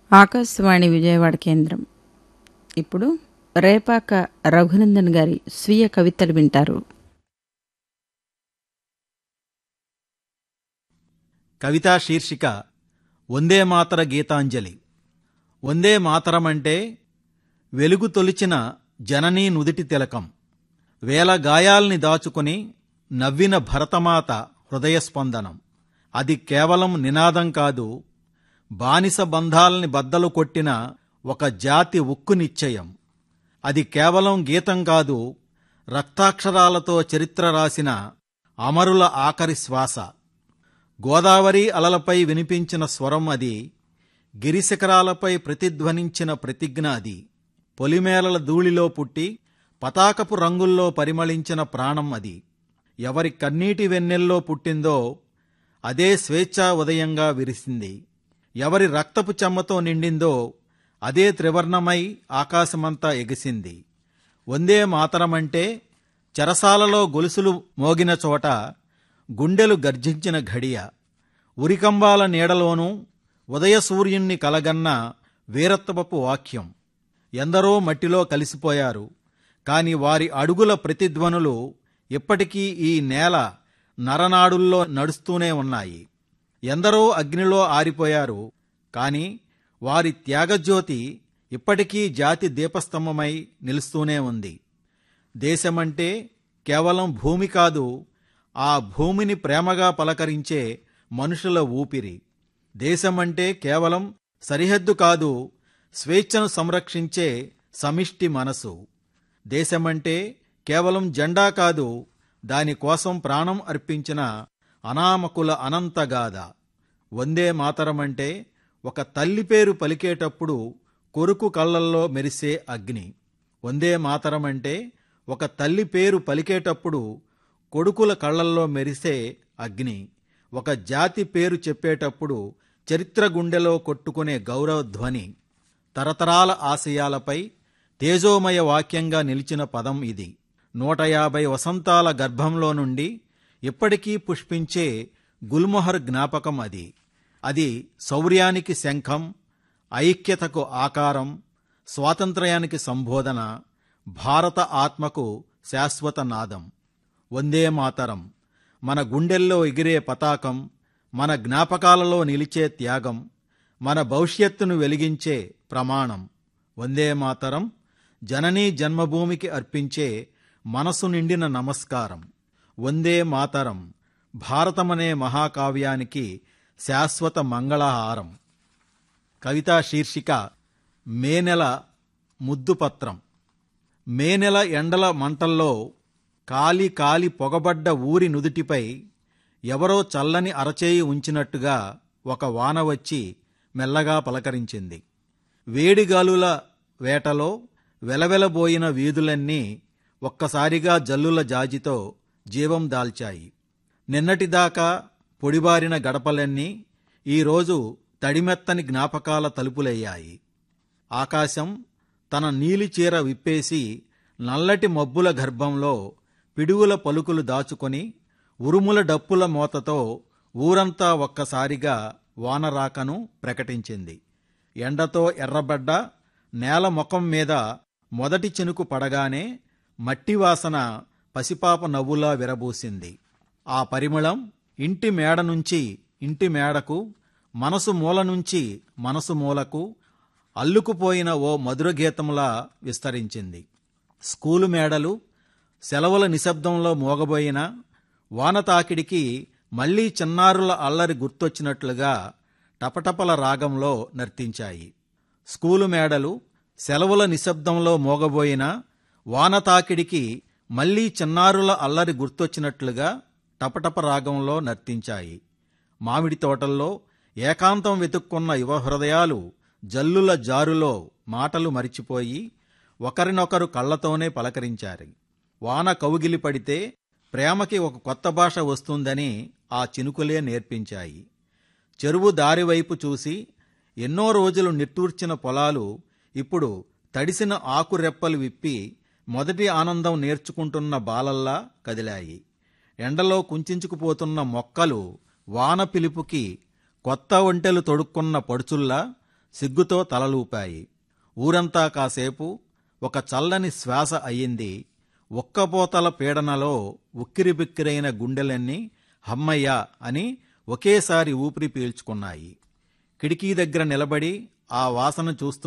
ఆకాశవాణి విజయవాడ కేంద్రం ఇప్పుడు రేపాక రఘునందన్ గారి స్వీయ కవితలు వింటారు కవితా శీర్షిక వందే మాతర గీతాంజలి వందే మాతరమంటే వెలుగు తొలిచిన జననీ నుదిటి తిలకం వేల గాయాల్ని దాచుకుని నవ్విన భరతమాత హృదయస్పందనం అది కేవలం నినాదం కాదు బానిస బంధాల్ని బద్దలు కొట్టిన ఒక జాతి ఉక్కు నిశ్చయం అది కేవలం గీతం కాదు రక్తాక్షరాలతో చరిత్ర రాసిన అమరుల ఆఖరి శ్వాస గోదావరి అలలపై వినిపించిన స్వరం అది గిరిశిఖరాలపై ప్రతిధ్వనించిన ప్రతిజ్ఞ అది పొలిమేలల ధూళిలో పుట్టి పతాకపు రంగుల్లో పరిమళించిన ప్రాణం అది ఎవరి కన్నీటి వెన్నెల్లో పుట్టిందో అదే స్వేచ్ఛా ఉదయంగా విరిసింది ఎవరి రక్తపు చెమ్మతో నిండిందో అదే త్రివర్ణమై ఆకాశమంతా ఎగిసింది వందే మాతరమంటే చెరసాలలో గొలుసులు మోగిన చోట గుండెలు గర్జించిన ఘడియ ఉరికంబాల నీడలోనూ ఉదయ సూర్యుణ్ణి కలగన్న వీరత్వపు వాక్యం ఎందరో మట్టిలో కలిసిపోయారు కాని వారి అడుగుల ప్రతిధ్వనులు ఇప్పటికీ ఈ నేల నరనాడుల్లో నడుస్తూనే ఉన్నాయి ఎందరో అగ్నిలో ఆరిపోయారు కాని వారి త్యాగజ్యోతి ఇప్పటికీ జాతి దీపస్తంభమై నిలుస్తూనే ఉంది దేశమంటే కేవలం భూమి కాదు ఆ భూమిని ప్రేమగా పలకరించే మనుషుల ఊపిరి దేశమంటే కేవలం సరిహద్దు కాదు స్వేచ్ఛను సంరక్షించే సమిష్టి మనసు దేశమంటే కేవలం జెండా కాదు దానికోసం ప్రాణం అర్పించిన అనామకుల అనంతగాథ వందే మాతరమంటే ఒక తల్లి పేరు పలికేటప్పుడు కొరుకు కళ్ళల్లో మెరిసే అగ్ని వందే మాతరమంటే ఒక తల్లి పేరు పలికేటప్పుడు కొడుకుల కళ్ళల్లో మెరిసే అగ్ని ఒక జాతి పేరు చెప్పేటప్పుడు చరిత్ర గుండెలో కొట్టుకునే గౌరవ ధ్వని తరతరాల ఆశయాలపై తేజోమయ వాక్యంగా నిలిచిన పదం ఇది నూట యాభై వసంతాల గర్భంలో నుండి ఇప్పటికీ పుష్పించే గుల్మొహర్ జ్ఞాపకం అది అది శౌర్యానికి శంఖం ఐక్యతకు ఆకారం స్వాతంత్ర్యానికి సంబోధన భారత ఆత్మకు శాశ్వత నాదం వందే మాతరం మన గుండెల్లో ఎగిరే పతాకం మన జ్ఞాపకాలలో నిలిచే త్యాగం మన భవిష్యత్తును వెలిగించే ప్రమాణం వందే మాతరం జననీ జన్మభూమికి అర్పించే మనసు నిండిన నమస్కారం వందే మాతరం భారతమనే మహాకావ్యానికి శాశ్వత మంగళహారం కవితా శీర్షిక మే నెల ముద్దుపత్రం మే నెల ఎండల మంటల్లో కాలి కాలి పొగబడ్డ ఊరి నుదుటిపై ఎవరో చల్లని అరచేయి ఉంచినట్టుగా ఒక వాన వచ్చి మెల్లగా పలకరించింది వేడిగాలుల వేటలో వెలవెలబోయిన వీధులన్నీ ఒక్కసారిగా జల్లుల జాజితో జీవం దాల్చాయి నిన్నటిదాకా పొడిబారిన గడపలన్నీ ఈరోజు తడిమెత్తని జ్ఞాపకాల తలుపులయ్యాయి ఆకాశం తన నీలి చీర విప్పేసి నల్లటి మబ్బుల గర్భంలో పిడుగుల పలుకులు దాచుకొని ఉరుముల డప్పుల మోతతో ఊరంతా ఒక్కసారిగా వానరాకను ప్రకటించింది ఎండతో ఎర్రబడ్డ నేల ముఖం మీద మొదటి చినుకు పడగానే మట్టి వాసన పసిపాప నవ్వులా విరబూసింది ఆ పరిమళం ఇంటి మేడ నుంచి ఇంటి మేడకు మనసు మూల నుంచి మనసు మూలకు అల్లుకుపోయిన ఓ మధుర గీతంలా విస్తరించింది స్కూలు మేడలు సెలవుల నిశ్శబ్దంలో మోగబోయిన వానతాకిడికి మళ్లీ చిన్నారుల అల్లరి గుర్తొచ్చినట్లుగా టపటపల రాగంలో నర్తించాయి స్కూలు మేడలు సెలవుల నిశ్శబ్దంలో మోగబోయిన వానతాకిడికి మళ్లీ చిన్నారుల అల్లరి గుర్తొచ్చినట్లుగా టపటప రాగంలో నర్తించాయి మామిడి తోటల్లో ఏకాంతం వెతుక్కున్న యువ హృదయాలు జల్లుల జారులో మాటలు మరిచిపోయి ఒకరినొకరు కళ్లతోనే పలకరించారు వాన కవుగిలి పడితే ప్రేమకి ఒక కొత్త భాష వస్తుందని ఆ చినుకులే నేర్పించాయి చెరువు దారివైపు చూసి ఎన్నో రోజులు నిట్టూర్చిన పొలాలు ఇప్పుడు తడిసిన ఆకురెప్పలు విప్పి మొదటి ఆనందం నేర్చుకుంటున్న బాలల్లా కదిలాయి ఎండలో కుంచుకుపోతున్న మొక్కలు వాన పిలుపుకి కొత్త ఒంటెలు తొడుక్కున్న పడుచుల్లా సిగ్గుతో తలలూపాయి ఊరంతా కాసేపు ఒక చల్లని శ్వాస అయ్యింది ఒక్కపోతల పీడనలో ఉక్కిరిబిక్కిరైన గుండెలన్నీ హమ్మయ్య అని ఒకేసారి ఊపిరి పీల్చుకున్నాయి కిటికీ దగ్గర నిలబడి ఆ వాసన చూస్తూ